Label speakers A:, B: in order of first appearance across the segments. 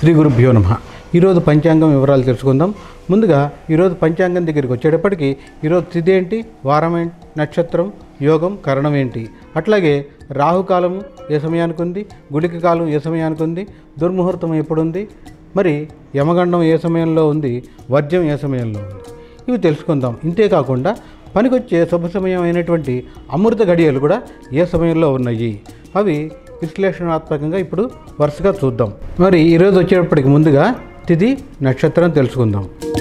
A: శ్రీ గురుభ్యో నమ ఈరోజు పంచాంగం వివరాలు తెలుసుకుందాం ముందుగా ఈరోజు పంచాంగం దగ్గరికి వచ్చేటప్పటికి ఈరోజు తిథి ఏంటి వారం ఏంటి నక్షత్రం యోగం కరణం ఏంటి అట్లాగే రాహుకాలం ఏ సమయానికి ఉంది గుళిక కాలం ఏ సమయానికి ఉంది దుర్ముహూర్తం ఎప్పుడుంది మరి యమగండం ఏ సమయంలో ఉంది వర్జ్యం ఏ సమయంలో ఉంది ఇవి తెలుసుకుందాం ఇంతేకాకుండా పనికొచ్చే శుభ సమయం అయినటువంటి అమృత గడియలు కూడా ఏ సమయంలో ఉన్నాయి అవి విశ్లేషణాత్మకంగా ఇప్పుడు వరుసగా చూద్దాం మరి ఈరోజు వచ్చేటప్పటికి ముందుగా తిథి నక్షత్రం తెలుసుకుందాం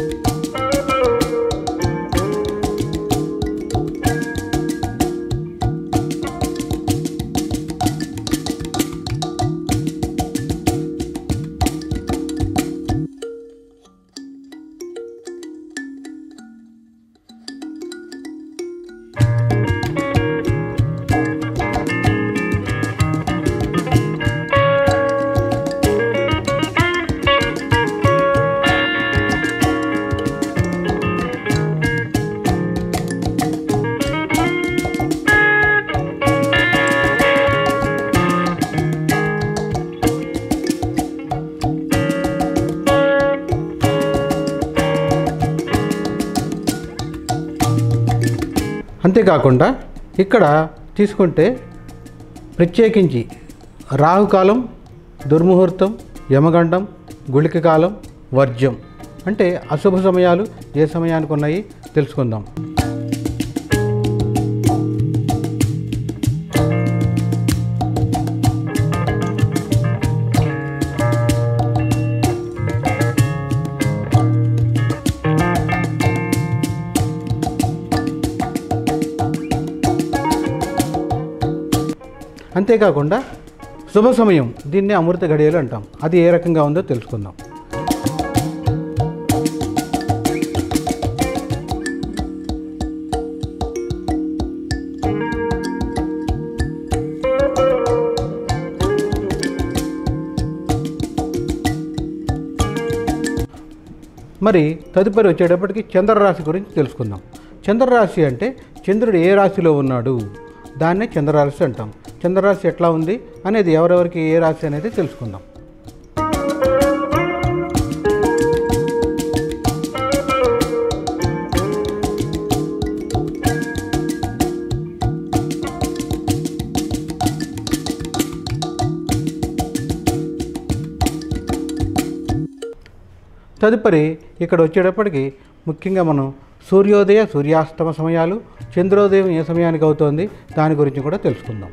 A: అంతేకాకుండా ఇక్కడ తీసుకుంటే ప్రత్యేకించి రాహుకాలం దుర్ముహూర్తం యమగండం గుళిక కాలం వర్జ్యం అంటే అశుభ సమయాలు ఏ సమయానికి ఉన్నాయి తెలుసుకుందాం అంతేకాకుండా శుభ సమయం దీన్ని అమృత గడియలు అంటాం అది ఏ రకంగా ఉందో తెలుసుకుందాం మరి తదుపరి వచ్చేటప్పటికి చంద్రరాశి గురించి తెలుసుకుందాం చంద్రరాశి అంటే చంద్రుడు ఏ రాశిలో ఉన్నాడు దాన్నే చంద్రరాశి అంటాం చంద్రరాశి ఎట్లా ఉంది అనేది ఎవరెవరికి ఏ రాశి అనేది తెలుసుకుందాం తదుపరి ఇక్కడ వచ్చేటప్పటికి ముఖ్యంగా మనం సూర్యోదయ సూర్యాస్తమ సమయాలు చంద్రోదయం ఏ సమయానికి అవుతోంది దాని గురించి కూడా తెలుసుకుందాం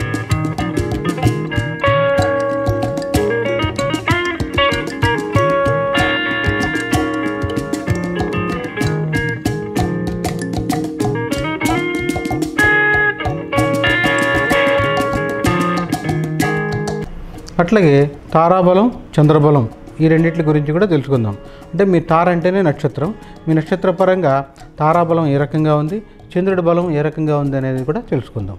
A: అట్లాగే తారాబలం చంద్రబలం ఈ రెండింటి గురించి కూడా తెలుసుకుందాం అంటే మీ తార అంటేనే నక్షత్రం మీ నక్షత్ర పరంగా తారాబలం ఏ రకంగా ఉంది చంద్రుడి బలం ఏ రకంగా ఉంది అనేది కూడా తెలుసుకుందాం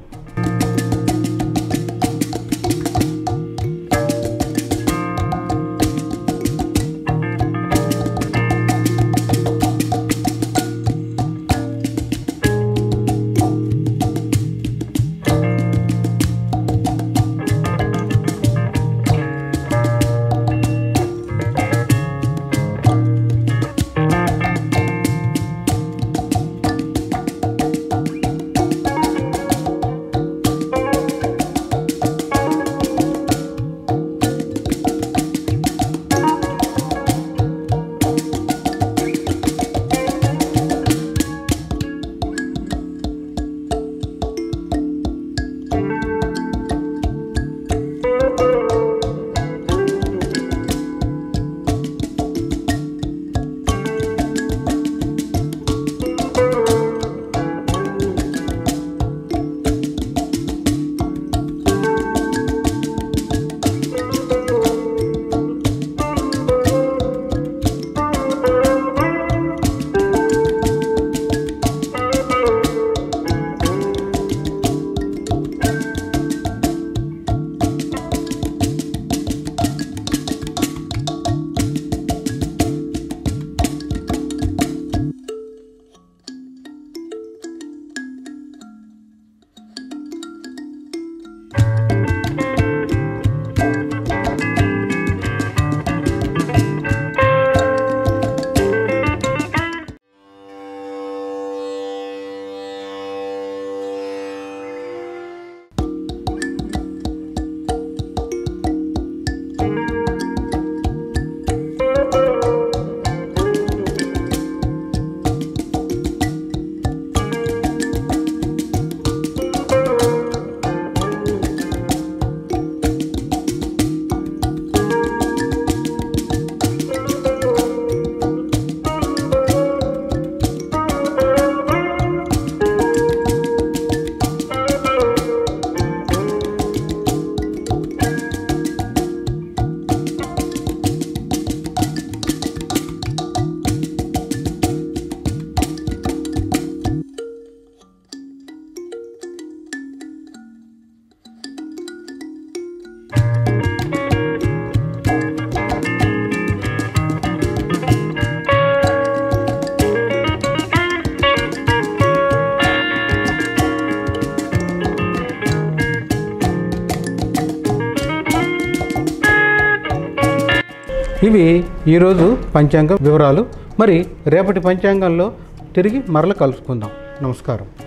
A: ఇవి ఈరోజు పంచాంగం వివరాలు మరి రేపటి పంచాంగంలో తిరిగి మరల కలుసుకుందాం నమస్కారం